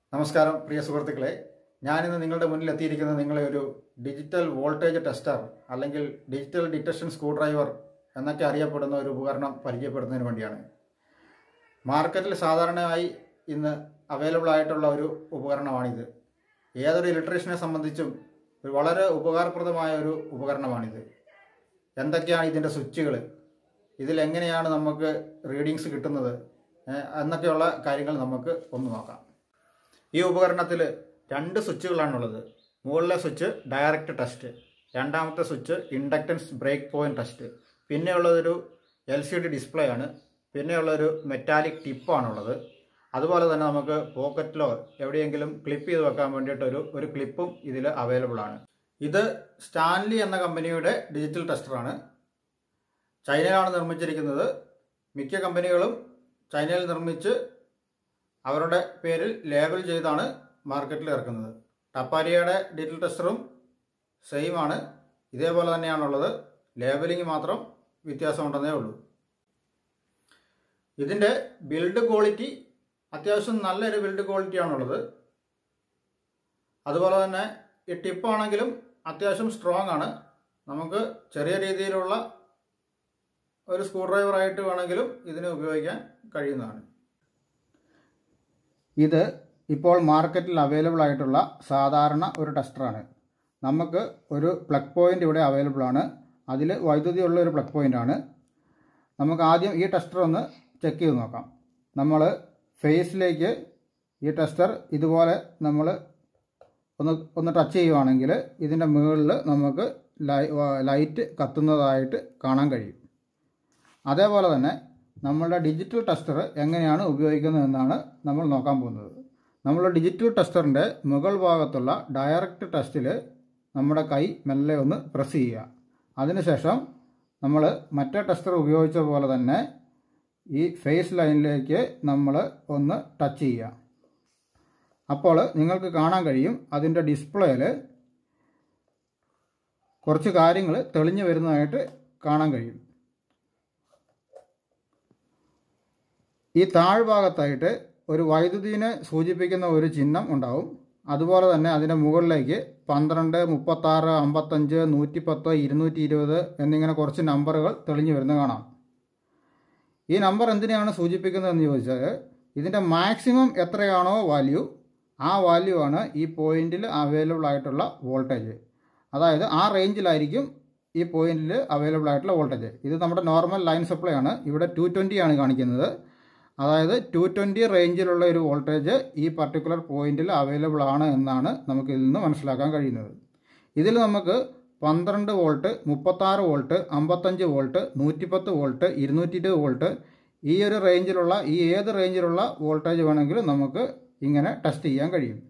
നമസ്കാരം പ്രിയ സുഹൃത്തുക്കളെ ഞാനിന്ന് നിങ്ങളുടെ മുന്നിൽ എത്തിയിരിക്കുന്നത് നിങ്ങളെ ഒരു ഡിജിറ്റൽ വോൾട്ടേജ് ടെസ്റ്റർ അല്ലെങ്കിൽ ഡിജിറ്റൽ ഡിറ്റക്ഷൻ സ്ക്രൂ ഡ്രൈവർ എന്നൊക്കെ അറിയപ്പെടുന്ന ഒരു ഉപകരണം പരിചയപ്പെടുന്നതിന് വേണ്ടിയാണ് മാർക്കറ്റിൽ സാധാരണയായി ഇന്ന് അവൈലബിൾ ആയിട്ടുള്ള ഒരു ഉപകരണമാണിത് ഏതൊരു ഇലക്ട്രീഷ്യനെ സംബന്ധിച്ചും ഒരു വളരെ ഉപകാരപ്രദമായ ഒരു ഉപകരണമാണിത് എന്തൊക്കെയാണ് ഇതിൻ്റെ സ്വിച്ചുകൾ ഇതിലെങ്ങനെയാണ് നമുക്ക് റീഡിങ്സ് കിട്ടുന്നത് ഏഹ് എന്നൊക്കെയുള്ള കാര്യങ്ങൾ നമുക്ക് ഒന്ന് നോക്കാം ഈ ഉപകരണത്തിൽ രണ്ട് സ്വിച്ചുകളാണുള്ളത് മുകളിലെ സ്വിച്ച് ഡയറക്റ്റ് ടെസ്റ്റ് രണ്ടാമത്തെ switch inductance break point test പിന്നെയുള്ളതൊരു എൽ സി ഡി ഡിസ്പ്ലേ ആണ് പിന്നെയുള്ളൊരു മെറ്റാലിക് ടിപ്പാണുള്ളത് അതുപോലെ തന്നെ നമുക്ക് പോക്കറ്റിലോ എവിടെയെങ്കിലും ക്ലിപ്പ് ചെയ്ത് വെക്കാൻ വേണ്ടിയിട്ടൊരു ഒരു ക്ലിപ്പും ഇതിൽ അവൈലബിൾ ആണ് ഇത് സ്റ്റാൻലി എന്ന കമ്പനിയുടെ ഡിജിറ്റൽ ടെസ്റ്ററാണ് ചൈനയിലാണ് നിർമ്മിച്ചിരിക്കുന്നത് മിക്ക കമ്പനികളും ചൈനയിൽ നിർമ്മിച്ച് അവരുടെ പേരിൽ ലേബൽ ചെയ്താണ് മാർക്കറ്റിൽ ഇറക്കുന്നത് ടപ്പാരിയയുടെ ഡിജിറ്റൽ ടെസ്റ്ററും സെയിം ആണ് ഇതേപോലെ തന്നെയാണുള്ളത് ലേബലിംഗ് മാത്രം വ്യത്യാസമുണ്ടെന്നേ ഉള്ളൂ ഇതിൻ്റെ ബിൽഡ് ക്വാളിറ്റി അത്യാവശ്യം നല്ലൊരു ബിൽഡ് ക്വാളിറ്റിയാണുള്ളത് അതുപോലെ തന്നെ ഈ ടിപ്പാണെങ്കിലും അത്യാവശ്യം സ്ട്രോങ് ആണ് നമുക്ക് ചെറിയ രീതിയിലുള്ള ഒരു സ്ക്രൂ ഡ്രൈവറായിട്ട് വേണമെങ്കിലും ഇതിനെ ഉപയോഗിക്കാൻ കഴിയുന്നതാണ് ഇത് ഇപ്പോൾ മാർക്കറ്റിൽ അവൈലബിൾ ആയിട്ടുള്ള സാധാരണ ഒരു ടെസ്റ്ററാണ് നമുക്ക് ഒരു പ്ലഗ് പോയിന്റ് ഇവിടെ അവൈലബിൾ ആണ് അതിൽ വൈദ്യുതി ഉള്ള ഒരു പ്ലഗ് പോയിന്റ് ആണ് നമുക്ക് ആദ്യം ഈ ടെസ്റ്റർ ഒന്ന് ചെക്ക് ചെയ്ത് നോക്കാം നമ്മൾ ഫേസിലേക്ക് ഈ ടെസ്റ്റർ ഇതുപോലെ നമ്മൾ ഒന്ന് ഒന്ന് ടച്ച് ചെയ്യുവാണെങ്കിൽ ഇതിൻ്റെ മുകളിൽ നമുക്ക് ലൈ- ലൈറ്റ് കത്തുന്നതായിട്ട് കാണാൻ കഴിയും അതേപോലെ തന്നെ നമ്മളുടെ ഡിജിറ്റൽ ടെസ്റ്റർ എങ്ങനെയാണ് ഉപയോഗിക്കുന്നത് എന്നാണ് നമ്മൾ നോക്കാൻ പോകുന്നത് നമ്മളുടെ ഡിജിറ്റൽ ടെസ്റ്ററിൻ്റെ മുകൾ ഭാഗത്തുള്ള ഡയറക്റ്റ് ടെസ്റ്റിൽ നമ്മുടെ കൈ മെല്ലെ ഒന്ന് പ്രസ് ചെയ്യുക അതിനുശേഷം നമ്മൾ മറ്റേ ടെസ്റ്റർ ഉപയോഗിച്ച പോലെ തന്നെ ഈ ഫേസ് ലൈനിലേക്ക് നമ്മൾ ഒന്ന് ടച്ച് ചെയ്യുക അപ്പോൾ നിങ്ങൾക്ക് കാണാൻ കഴിയും അതിൻ്റെ ഡിസ്പ്ലേയിൽ കുറച്ച് കാര്യങ്ങൾ തെളിഞ്ഞു വരുന്നതായിട്ട് കാണാൻ കഴിയും ഈ താഴ്ഭാഗത്തായിട്ട് ഒരു വൈദ്യുതിനെ സൂചിപ്പിക്കുന്ന ഒരു ചിഹ്നം ഉണ്ടാവും അതുപോലെ തന്നെ അതിൻ്റെ മുകളിലേക്ക് പന്ത്രണ്ട് മുപ്പത്താറ് അമ്പത്തഞ്ച് നൂറ്റിപ്പത്ത് ഇരുന്നൂറ്റി ഇരുപത് എന്നിങ്ങനെ കുറച്ച് നമ്പറുകൾ തെളിഞ്ഞു വരുന്നത് കാണാം ഈ നമ്പർ എന്തിനാണ് സൂചിപ്പിക്കുന്നതെന്ന് ചോദിച്ചാൽ ഇതിൻ്റെ മാക്സിമം എത്രയാണോ വാല്യൂ ആ വാല്യൂ ആണ് ഈ പോയിന്റിൽ അവൈലബിൾ ആയിട്ടുള്ള വോൾട്ടേജ് അതായത് ആ റേഞ്ചിലായിരിക്കും ഈ പോയിന്റിൽ അവൈലബിൾ ആയിട്ടുള്ള വോൾട്ടേജ് ഇത് നമ്മുടെ നോർമൽ ലൈൻ സപ്ലൈ ആണ് ഇവിടെ ടു ആണ് കാണിക്കുന്നത് അതായത് ടു ട്വൻറ്റി റേഞ്ചിലുള്ള ഒരു വോൾട്ടേജ് ഈ പർട്ടിക്കുലർ പോയിന്റിൽ അവൈലബിൾ ആണ് എന്നാണ് നമുക്ക് ഇതിൽ നിന്ന് മനസ്സിലാക്കാൻ കഴിയുന്നത് ഇതിൽ നമുക്ക് പന്ത്രണ്ട് വോൾട്ട് മുപ്പത്താറ് വോൾട്ട് അമ്പത്തഞ്ച് വോൾട്ട് നൂറ്റിപ്പത്ത് വോൾട്ട് ഇരുന്നൂറ്റി ഇരുപത് വോൾട്ട് ഈ ഒരു റേഞ്ചിലുള്ള ഈ ഏത് റേഞ്ചിലുള്ള വോൾട്ടേജ് വേണമെങ്കിലും നമുക്ക് ഇങ്ങനെ ടെസ്റ്റ് ചെയ്യാൻ കഴിയും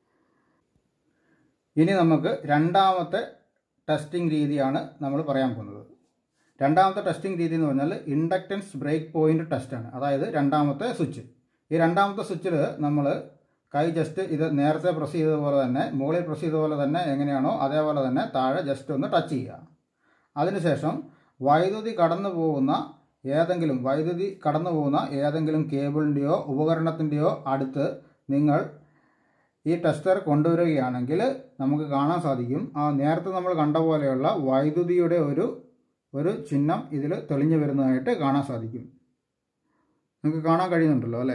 ഇനി നമുക്ക് രണ്ടാമത്തെ ടെസ്റ്റിംഗ് രീതിയാണ് നമ്മൾ പറയാൻ പോകുന്നത് രണ്ടാമത്തെ ടെസ്റ്റിംഗ് രീതി എന്ന് പറഞ്ഞാൽ ഇൻഡക്റ്റൻസ് ബ്രേക്ക് പോയിന്റ് ടെസ്റ്റാണ് അതായത് രണ്ടാമത്തെ സ്വിച്ച് ഈ രണ്ടാമത്തെ സ്വിച്ചിൽ നമ്മൾ കൈ ജസ്റ്റ് ഇത് നേരത്തെ പ്രസ് ചെയ്തതുപോലെ തന്നെ മുകളിൽ പ്രസ് ചെയ്തതുപോലെ തന്നെ എങ്ങനെയാണോ അതേപോലെ തന്നെ താഴെ ജസ്റ്റ് ഒന്ന് ടച്ച് ചെയ്യുക അതിനുശേഷം വൈദ്യുതി കടന്നു പോകുന്ന ഏതെങ്കിലും വൈദ്യുതി കടന്നു പോകുന്ന ഏതെങ്കിലും കേബിളിൻ്റെയോ ഉപകരണത്തിൻ്റെയോ അടുത്ത് നിങ്ങൾ ഈ ടെസ്റ്റർ കൊണ്ടുവരികയാണെങ്കിൽ നമുക്ക് കാണാൻ സാധിക്കും ആ നേരത്തെ നമ്മൾ കണ്ട പോലെയുള്ള വൈദ്യുതിയുടെ ഒരു ഒരു ചിഹ്നം ഇതിൽ തെളിഞ്ഞു വരുന്നതായിട്ട് കാണാൻ സാധിക്കും നിങ്ങൾക്ക് കാണാൻ കഴിയുന്നുണ്ടല്ലോ അല്ലേ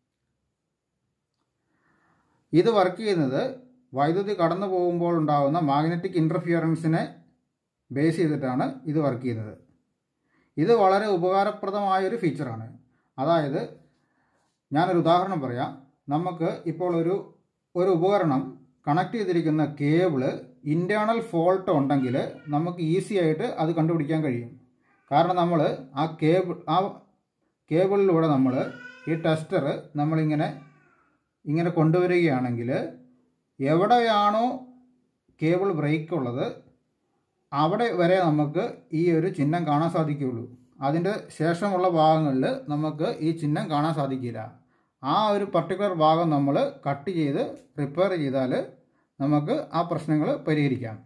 ഇത് വർക്ക് ചെയ്യുന്നത് വൈദ്യുതി കടന്നു പോകുമ്പോൾ ഉണ്ടാകുന്ന മാഗ്നറ്റിക് ഇൻ്റർഫിയറൻസിനെ ബേസ് ചെയ്തിട്ടാണ് ഇത് വർക്ക് ചെയ്യുന്നത് ഇത് വളരെ ഉപകാരപ്രദമായ ഒരു ഫീച്ചറാണ് അതായത് ഞാനൊരു ഉദാഹരണം പറയാം നമുക്ക് ഇപ്പോൾ ഒരു ഒരു ഉപകരണം കണക്ട് ചെയ്തിരിക്കുന്ന കേബിള് ഇൻറ്റേർണൽ ഫോൾട്ട് ഉണ്ടെങ്കിൽ നമുക്ക് ഈസി ആയിട്ട് അത് കണ്ടുപിടിക്കാൻ കഴിയും കാരണം നമ്മൾ ആ കേബിൾ ആ കേബിളിലൂടെ നമ്മൾ ഈ ടെസ്റ്റർ നമ്മളിങ്ങനെ ഇങ്ങനെ കൊണ്ടുവരികയാണെങ്കിൽ എവിടെയാണോ കേബിൾ ബ്രേക്ക് ഉള്ളത് അവിടെ വരെ നമുക്ക് ഈ ഒരു ചിഹ്നം കാണാൻ സാധിക്കുകയുള്ളൂ അതിൻ്റെ ശേഷമുള്ള ഭാഗങ്ങളിൽ നമുക്ക് ഈ ചിഹ്നം കാണാൻ സാധിക്കില്ല ആ ഒരു പർട്ടിക്കുലർ ഭാഗം നമ്മൾ കട്ട് ചെയ്ത് റിപ്പയർ ചെയ്താൽ നമുക്ക് ആ പ്രശ്നങ്ങൾ പരിഹരിക്കാം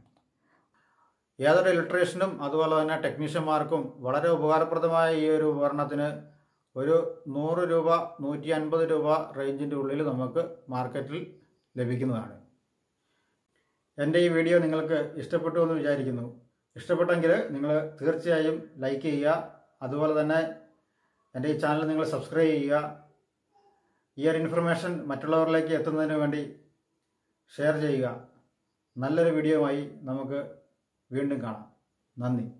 ഏതൊരു ഇലക്ട്രീഷ്യനും അതുപോലെ തന്നെ ടെക്നീഷ്യന്മാർക്കും വളരെ ഉപകാരപ്രദമായ ഈ ഒരു ഉപകരണത്തിന് ഒരു നൂറ് രൂപ നൂറ്റി അൻപത് രൂപ റേഞ്ചിൻ്റെ ഉള്ളിൽ നമുക്ക് മാർക്കറ്റിൽ ലഭിക്കുന്നതാണ് എൻ്റെ ഈ വീഡിയോ നിങ്ങൾക്ക് ഇഷ്ടപ്പെട്ടു എന്ന് വിചാരിക്കുന്നു ഇഷ്ടപ്പെട്ടെങ്കിൽ നിങ്ങൾ തീർച്ചയായും ലൈക്ക് ചെയ്യുക അതുപോലെ തന്നെ എൻ്റെ ഈ ചാനൽ നിങ്ങൾ സബ്സ്ക്രൈബ് ചെയ്യുക ഈ ഒരു ഇൻഫർമേഷൻ മറ്റുള്ളവരിലേക്ക് എത്തുന്നതിന് വേണ്ടി ഷെയർ ചെയ്യുക നല്ലൊരു വീഡിയോയുമായി നമുക്ക് വീണ്ടും കാണാം നന്ദി